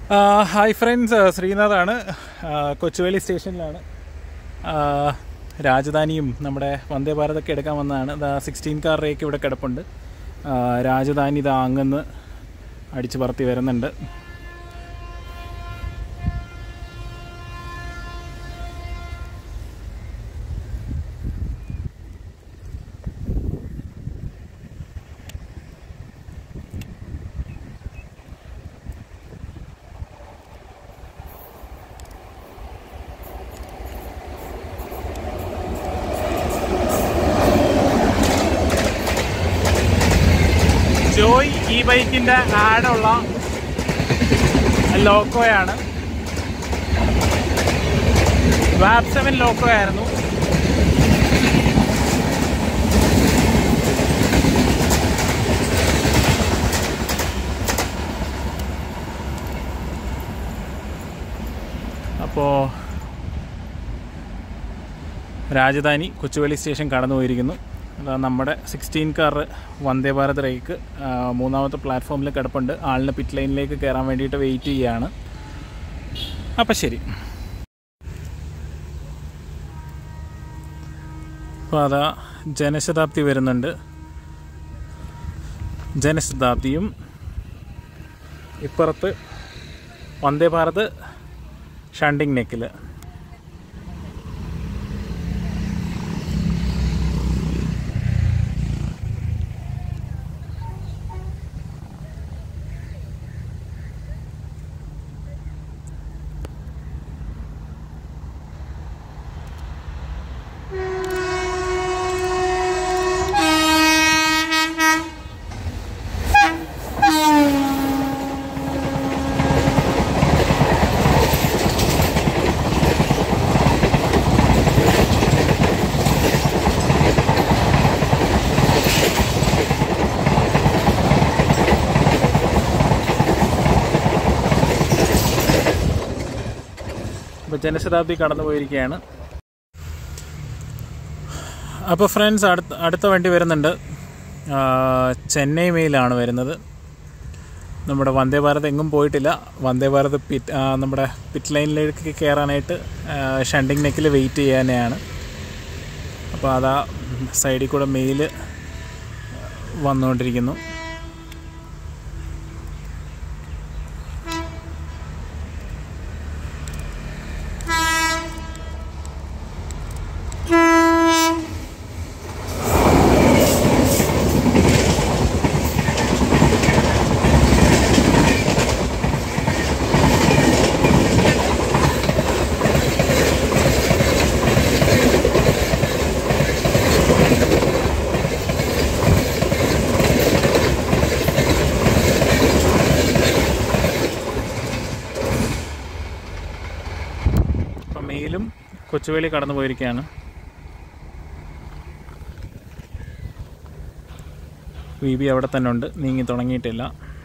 hi friends ശ്രീനാഥാണ് ആ, കൊച്ചുവേലി സ്റ്റേഷനിലാണ് ആ, രാജധാനിയും നമ്മുടെ വന്ദേ ഭാരതൊക്കെ എടുക്കാൻ വന്നതാണ് ഇതാ സിക്സ്റ്റീൻ കാർ റേക്ക് ഇവിടെ കിടപ്പുണ്ട് ആ, രാജധാനി ഇതാ അങ്ങന്ന് അടിച്ചു പറത്തി വരുന്നുണ്ട് ജോയ് ഈ ബൈക്കിൻ്റെ ആഡുള്ള ലോക്കോയാണ് വാപ് സെവൻ ലോക്കോ ആയിരുന്നു അപ്പോൾ രാജധാനി കൊച്ചുവേളി സ്റ്റേഷൻ കടന്നു പോയിരിക്കുന്നു അതാ നമ്മുടെ sixteen car Vande Bharat rake ആ, മൂന്നാമത്തെ പ്ലാറ്റ്ഫോമിൽ കിടപ്പുണ്ട് ആളിനെ പിറ്റ് ലൈനിലേക്ക് കയറാൻ വേണ്ടിയിട്ട് വെയിറ്റ് ചെയ്യുകയാണ് അപ്പം ശരി അപ്പോൾ അതാ ജനശതാബ്ദി വരുന്നുണ്ട് ജനശതാബ്ദിയും ഇപ്പുറത്ത് വന്ദേ ഭാരത് ഷണ്ടിങ് നെക്കിൽ അപ്പോൾ ജനശതാബ്ദി കടന്നു പോയിരിക്കുകയാണ് അപ്പോൾ ഫ്രണ്ട്സ് അടുത്ത അടുത്ത വണ്ടി വരുന്നുണ്ട് ആ, ചെന്നൈ മെയിലാണ് വരുന്നത് നമ്മുടെ വന്ദേ ഭാരത് എങ്ങും പോയിട്ടില്ല വന്ദേ ഭാരത് പിറ്റ് ആ, നമ്മുടെ പിറ്റ് ലൈനിലേക്ക് കയറാനായിട്ട് ഷണ്ടിങ് നെക്കിൽ വെയിറ്റ് ചെയ്യാനാണ് അപ്പോൾ അതാ സൈഡിൽ കൂടെ മെയിൽ വന്നുകൊണ്ടിരിക്കുന്നു അപ്പം മെയിലും കൊച്ചുവേളി കടന്നു പോയിരിക്കുകയാണ് വി ബി അവിടെ തന്നെ ഉണ്ട് നീങ്ങി തുടങ്ങിയിട്ടില്ല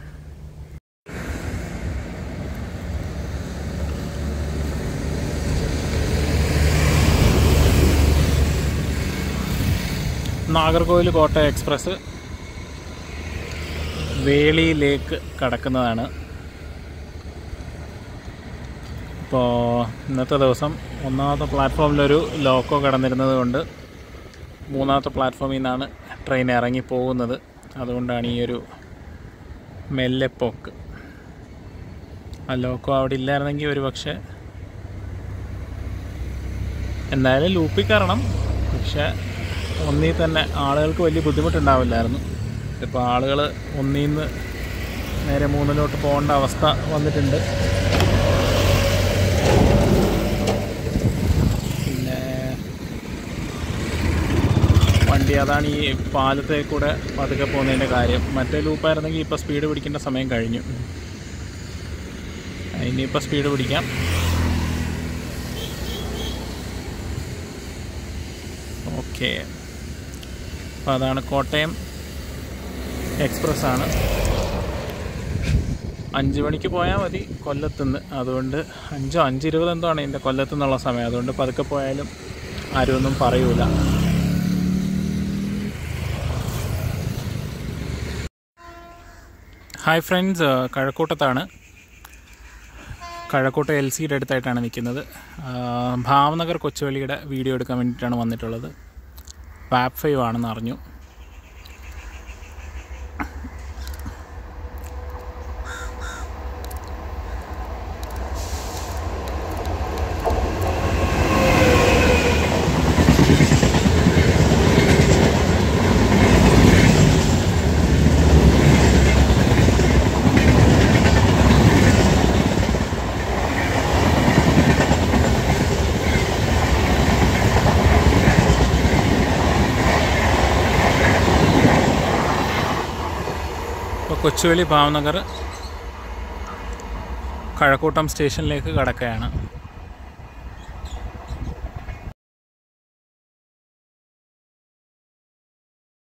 നാഗർകോവിൽ കോട്ടയം എക്സ്പ്രസ് വേളിയിലേക്ക് കടക്കുന്നതാണ് ഇപ്പോൾ ഇന്നത്തെ ദിവസം ഒന്നാമത്തെ പ്ലാറ്റ്ഫോമിലൊരു ലോക്കോ കടന്നിരുന്നത് കൊണ്ട് മൂന്നാമത്തെ പ്ലാറ്റ്ഫോമിൽ നിന്നാണ് ട്രെയിൻ ഇറങ്ങി പോകുന്നത് അതുകൊണ്ടാണ് ഈ ഒരു മെല്ലെപ്പോക്ക് ആ ലോക്കോ അവിടെ ഇല്ലായിരുന്നെങ്കിൽ ഒരു പക്ഷേ എന്തായാലും ലൂപ്പിൽ കയറണം പക്ഷേ ഒന്നിൽ തന്നെ ആളുകൾക്ക് വലിയ ബുദ്ധിമുട്ടുണ്ടാവില്ലായിരുന്നു ഇപ്പോൾ ആളുകൾ ഒന്നിൽ നിന്ന് നേരെ മൂന്നിലോട്ട് പോകേണ്ട അവസ്ഥ വന്നിട്ടുണ്ട് പിന്നെ വണ്ടി അതാണ് ഈ പാലത്തെ കൂടെ പതുക്കെ പോകുന്നതിൻ്റെ കാര്യം മറ്റേ ലൂപ്പായിരുന്നെങ്കിൽ ഇപ്പോൾ സ്പീഡ് പിടിക്കേണ്ട സമയം കഴിഞ്ഞു ഇനിയിപ്പോൾ സ്പീഡ് പിടിക്കാം ഓക്കെ അപ്പോൾ അതാണ് കോട്ടയം എക്സ്പ്രസ് ആണ് അഞ്ച് മണിക്ക് പോയാൽ മതി കൊല്ലത്തുനിന്ന് അതുകൊണ്ട് അഞ്ചോ അഞ്ചിരുപത് എന്തോ ആണ് എൻ്റെ കൊല്ലത്തുനിന്നുള്ള സമയം അതുകൊണ്ട് പതുക്കെ പോയാലും ആരും ഒന്നും പറയൂല ഹായ് ഫ്രണ്ട്സ് കഴക്കൂട്ടത്താണ് കഴക്കൂട്ട എൽ സിയുടെ അടുത്തായിട്ടാണ് നിൽക്കുന്നത് ആ, ഭാവനഗർ കൊച്ചുവേളിയുടെ വീഡിയോ എടുക്കാൻ വേണ്ടിയിട്ടാണ് വന്നിട്ടുള്ളത് പാപ്പ് ഫൈവ് ആണെന്ന് അറിഞ്ഞു ഇപ്പോൾ കൊച്ചുവേളി ഭാവനഗർ കഴക്കൂട്ടം സ്റ്റേഷനിലേക്ക് കടക്കുകയാണ്